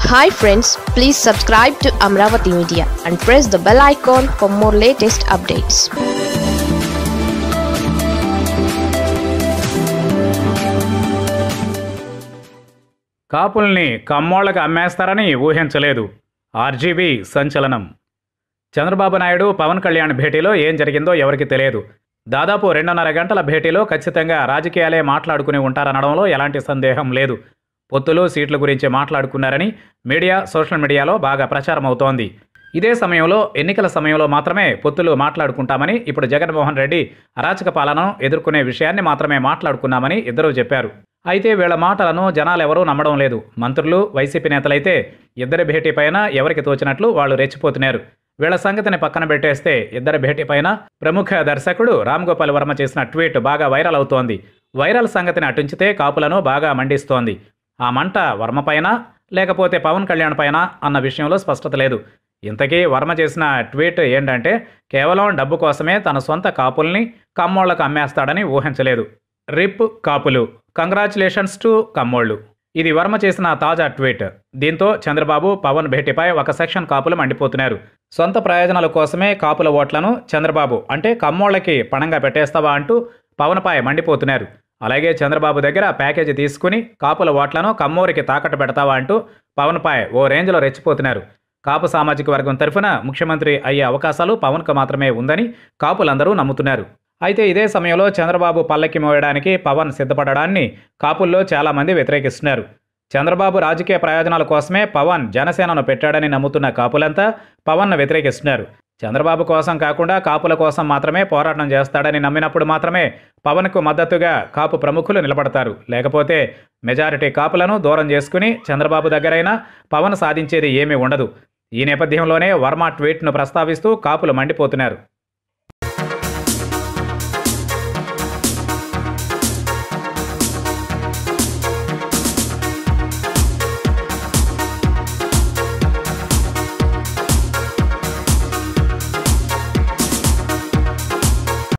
hi friends please subscribe to Amaravati media and press the bell icon for more latest updates కాపుల్ని కమ్మోళ్ళకి అమ్మేస్తారని ఊహించలేదు RGB సంచలనం చంద్రబాబు నాయుడు పవన్ కళ్యాణ్ భేటీలో ఏం జరిగిందో ఎవరికి తెలియదు దాదాపు రెండున్నర గంటల భేటీలో ఖచ్చితంగా రాజకీయాలే మాట్లాడుకుని ఉంటారనడంలో ఎలాంటి సందేహం లేదు పొత్తులు సీట్ల గురించి మాట్లాడుకున్నారని మీడియా సోషల్ మీడియాలో బాగా ప్రచారం అవుతోంది ఇదే సమయంలో ఎన్నికల సమయంలో మాత్రమే పొత్తులు మాట్లాడుకుంటామని ఇప్పుడు జగన్మోహన్ రెడ్డి అరాచక పాలనను ఎదుర్కొనే విషయాన్ని మాత్రమే మాట్లాడుకున్నామని ఇద్దరూ చెప్పారు అయితే వీళ్ళ మాటలను జనాలెవరూ నమ్మడం లేదు మంత్రులు వైసీపీ నేతలైతే ఇద్దరి భేటీ పైన ఎవరికి తోచినట్లు వాళ్ళు రెచ్చిపోతున్నారు వీళ్ళ సంగతిని పక్కన పెట్టేస్తే ఇద్దరి భేటీ పైన ప్రముఖ దర్శకుడు రామ్ గోపాల్ వర్మ చేసిన ట్వీట్ బాగా వైరల్ అవుతోంది వైరల్ సంగతిని అటుంచితే కాపులను బాగా మండిస్తోంది ఆ మంట వర్మ పైన లేకపోతే పవన్ కళ్యాణ్ పైన అన్న విషయంలో స్పష్టత లేదు ఇంతకీ వర్మ చేసిన ట్వీట్ ఏంటంటే కేవలం డబ్బు కోసమే తన సొంత కాపుల్ని కమ్మోళ్లకు అమ్మేస్తాడని ఊహించలేదు రిప్ కాపులు కంగ్రాచులేషన్స్ టు కమ్మోళ్ళు ఇది వర్మ చేసిన తాజా ట్వీట్ దీంతో చంద్రబాబు పవన్ భేటీపై ఒక సెక్షన్ కాపులు మండిపోతున్నారు సొంత ప్రయోజనాల కోసమే కాపుల ఓట్లను చంద్రబాబు అంటే కమ్మోళ్ళకి పణంగా పెట్టేస్తావా అంటూ పవన్పై మండిపోతున్నారు అలాగే చంద్రబాబు దగ్గర ప్యాకేజీ తీసుకుని కాపుల ఓట్లను కమ్మోరికి తాకట్టు పెడతావా అంటూ పవన్పై ఓ రేంజ్లో రెచ్చిపోతున్నారు కాపు సామాజిక వర్గం తరఫున ముఖ్యమంత్రి అయ్యే అవకాశాలు పవన్కు మాత్రమే ఉందని కాపులందరూ నమ్ముతున్నారు అయితే ఇదే సమయంలో చంద్రబాబు పల్లకి మోయడానికి పవన్ సిద్ధపడడాన్ని కాపుల్లో చాలామంది వ్యతిరేకిస్తున్నారు చంద్రబాబు రాజకీయ ప్రయోజనాల కోసమే పవన్ జనసేనను పెట్టాడని నమ్ముతున్న కాపులంతా పవన్ను వ్యతిరేకిస్తున్నారు చంద్రబాబు కోసం కాకుండా కాపుల కోసం మాత్రమే పోరాటం చేస్తాడని నమ్మినప్పుడు మాత్రమే పవన్కు మద్దతుగా కాపు ప్రముఖులు నిలబడతారు లేకపోతే మెజారిటీ కాపులను దూరం చేసుకుని చంద్రబాబు దగ్గరైనా పవన్ సాధించేది ఏమీ ఉండదు ఈ నేపథ్యంలోనే వర్మ ట్వీట్ను ప్రస్తావిస్తూ కాపులు మండిపోతున్నారు